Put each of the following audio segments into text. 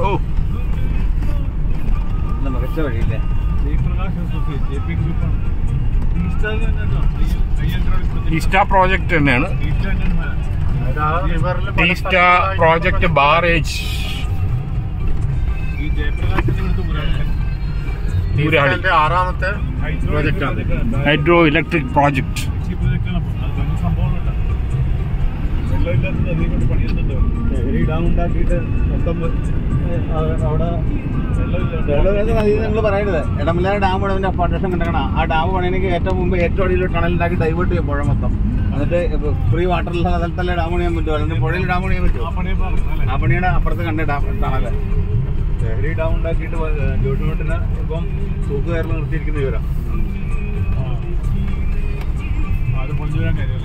ഓ നല്ല മികച്ച വഴിയില്ലേ ടീസ്റ്റ പ്രോജക്റ്റ് തന്നെയാണ് ടീസ്റ്റ പ്രോജക്റ്റ് ബാറേജ് ഈ ജയപ്രകാശിന്റെ ഇവിടുത്തെ പുരാണം ഊരാളി ഇതിന്റെ ആറാമത്തെ project ആണ്. ഹൈഡ്രോ ഇലക്ട്രിക് പ്രോജക്റ്റ് ഈ പ്രൊജക്റ്റാണ് അത് വലിയ സംഭവമല്ല വെള്ളമില്ലാത്ത നദിയെ കൊണ്ട് പണിയുന്നുണ്ട് ലഹരി ഡാം ഉണ്ടാക്കിയിട്ട് മൊത്തം അവിടെ വെള്ളമില്ലാത്ത നിങ്ങൾ പറയരുത് ഇടമല ഡാം ഇവിടെ ഫൗണ്ടേഷൻ കണ്ടക്കണം ആ ഡാം പണിയണമെങ്കിൽ ഏറ്റവും മുമ്പ് ഏറ്റവും അടിയിൽ ടണൽ ഉണ്ടാക്കി ഡൈവേർട്ട് ചെയ്യും പുഴ മൊത്തം എന്നിട്ട് ഫ്രീ വാട്ടറുള്ള സ്ഥലത്തല്ലേ ഡാം പണിയാൻ പറ്റുമോ അല്ലെങ്കിൽ പുഴയിൽ ഡാം പണിയാൻ ആ പറ്റുമോ പണിയെ പറഞ്ഞു അല്ലേ ആ പണിയുടെ അപ്പുറത്ത് കണ്ട ഡാം ടണല് ലഹരി ഡാം ഉണ്ടാക്കിയിട്ട് ജോട്ടുമോട്ടിന് ഇപ്പം തൂക്കുകാരിൽ നിർത്തിയിരിക്കുന്ന വിവരം ആ. അത് പൊളിഞ്ഞു വരാൻ കാര്യമല്ലേ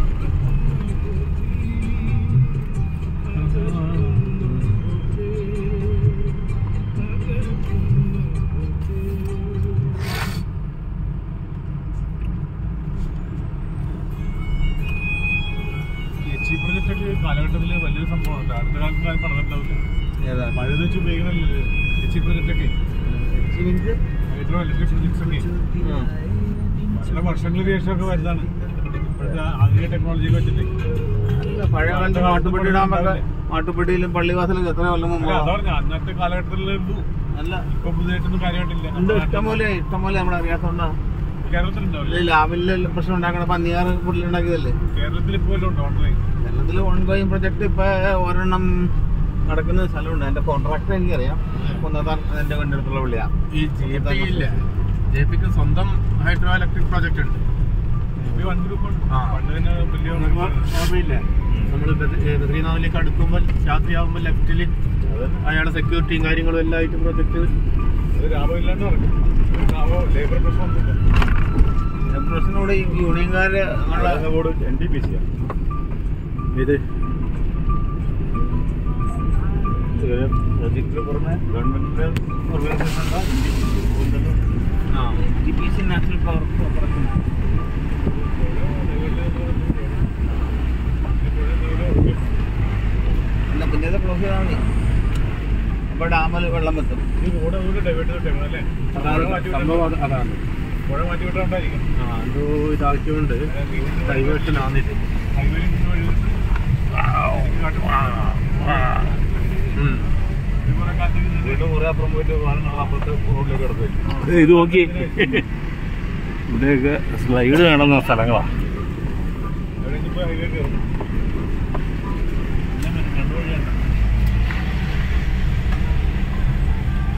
എച്ച് പ്രൊജക്റ്റ് ഒക്കെ കാലഘട്ടത്തിൽ വലിയൊരു സംഭവമാണ് അടുത്ത കാലത്ത് കാര്യം നടന്നിട്ടുണ്ടാവില്ല ഏതാ മഴ വെച്ച് ഉപയോഗിക്കണല്ലേ എച്ച് പ്രൊജക്റ്റ് ഒക്കെ ഹൈഡ്രോ ഇലക്ട്രിക് പ്രൊജക്ട്സ് ഒക്കെ വളരെ വർഷങ്ങൾക്ക് ശേഷമൊക്കെ വരുന്നതാണ് ഇപ്പോഴത്തെ ആധുനിക ടെക്നോളജി വെച്ചിട്ട് അല്ല, പഴയ കാലത്ത് മാട്ടുപ്പെട്ടി ഡാമൊക്കെ മാട്ടുപ്പെട്ടിയിലും പള്ളിവാസലും എത്ര കൊല്ലം മുമ്പ് അല്ല, അതാ പറഞ്ഞ അന്നത്തെ കാലഘട്ടത്തിലേ ഉള്ളൂ അല്ല ഇപ്പൊ പുതിയതായിട്ടൊന്നും കാര്യമായിട്ടില്ല ഉണ്ട് ഇഷ്ടംപോലെ ഇഷ്ടംപോലെ നമ്മൾ അറിയാത്തോണ്ടാ കേരളത്തിലുണ്ടാവില്ല ഈ ലാബില് പ്രശ്നം ഉണ്ടാക്കണ പന്നിയാറ് പുള്ളിലുണ്ടാക്കിയതല്ലേ കേരളത്തിൽ ഇപ്പോഴും ഉണ്ട് ഓൺലൈൻ കേരളത്തിൽ ഓൺഗോയിങ് പ്രൊജക്ട് ഇപ്പൊ ഒരെണ്ണം നടക്കുന്ന സ്ഥലമുണ്ട് എന്റെ കോൺട്രാക്ടർ എനിക്കറിയാം കുന്നത്താൻ എന്റെ കണ്ടെടുത്തുള്ള പുള്ളിയാ ഈ ജെ പി ഇല്ല ജെ പിക്ക് സ്വന്തം ഹൈഡ്രോ ഇലക്ട്രിക് പ്രോജക്റ്റ് ഉണ്ട് ഈ വൺ ഗ്രൂപ്പ് ഉണ്ട് ആ. പണ്ട് തന്നെ വലിയ ഓർമ്മയില്ല നമ്മൾ ബദ്രീനാഥിലേക്ക് അടുക്കുമ്പോൾ രാത്രിയാകുമ്പോൾ ലെഫ്റ്റിൽ അയാളുടെ സെക്യൂരിറ്റിയും കാര്യങ്ങളും എല്ലാം ആയിട്ട് പ്രൊജക്ട് അത് ലാഭമില്ലാണ്ട് നടക്കും ലാഭം ലേബർ പ്രശ്നമൊന്നുമില്ല പ്രശ്നോട് ഈ യൂണിയൻകാര് നമ്മളെ എൻ ഡി പി സി ഇത് പ്രൊജക്ടിന് പുറമെ ഗവൺമെന്റിന്റെ organisation T P C national power corporation അല്ല പിന്നെ ഇത് ക്ലോസ് ചെയ്താൽ മതി അപ്പൊ ഡാമിൽ വെള്ളം എത്തും ഈ റോഡ് അതുകൊണ്ട് ഡൈവേർട്ട് ചെയ്തിട്ടേക്കണം അല്ലേ പുഴ മാറ്റി സംഭവം വിട്ടാൽ- അത് അതാണ് പുഴ മാറ്റി വിട്ടാണ്ടായിരിക്കും ആ അത് ഇതാക്കിയോണ്ട് ഡൈവേർഷൻ ആന്നിട്ട് ഹൈവേയിൽ നിന്ന് വഴി ഉം. ഇതുപോലെ കാത്തിരിക്കുന്നത് വീണ്ടും കുറെ അപ്പുറം പോയിട്ട് വാഹനങ്ങൾ അപ്പുറത്ത് റോഡിലേക്ക് കിടക്കും ഇത് നോക്കി ഇവിടെയൊക്കെ സ്ലൈഡ് കാണുന്ന സ്ഥലങ്ങളാ എവിടെയെങ്കിലും പോയി ഹൈവേ കയറും